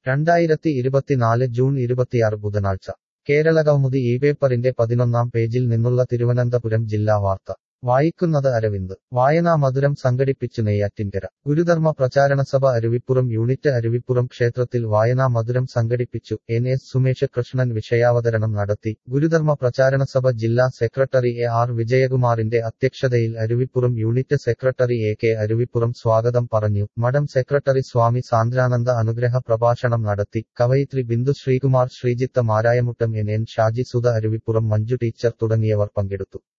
രണ്ടായിരത്തി ഇരുപത്തിനാല് ജൂൺ ഇരുപത്തിയാറ് ബുധനാഴ്ച കേരളകൗമുദി ഈ പേപ്പറിന്റെ പതിനൊന്നാം പേജിൽ നിന്നുള്ള തിരുവനന്തപുരം ജില്ലാ വാർത്ത വായിക്കുന്നത് അരവിന്ദ് വായനാ മധുരം സംഘടിപ്പിച്ചു നെയ്യാറ്റിൻകര ഗുരുധർമ്മ പ്രചാരണസഭ അരുവിപ്പുറം യൂണിറ്റ് അരുവിപ്പുറം ക്ഷേത്രത്തിൽ വായനാ മധുരം സംഘടിപ്പിച്ചു എൻ എസ് സുമേഷ് കൃഷ്ണൻ വിഷയാവതരണം നടത്തി ഗുരുധർമ്മ പ്രചാരണസഭ ജില്ലാ സെക്രട്ടറി എ ആർ വിജയകുമാറിന്റെ അധ്യക്ഷതയിൽ Aruvippuram unit secretary A K Aruvippuram സ്വാഗതം പറഞ്ഞു മഠം സെക്രട്ടറി സ്വാമി സാന്ദ്രാനന്ദ അനുഗ്രഹ പ്രഭാഷണം നടത്തി കവയിത്രി Bindu Sreekumar Sreejith Marayamuttom N N Shaji Sudha Aruvippuram Manju teacher തുടങ്ങിയവർ പങ്കെടുത്തു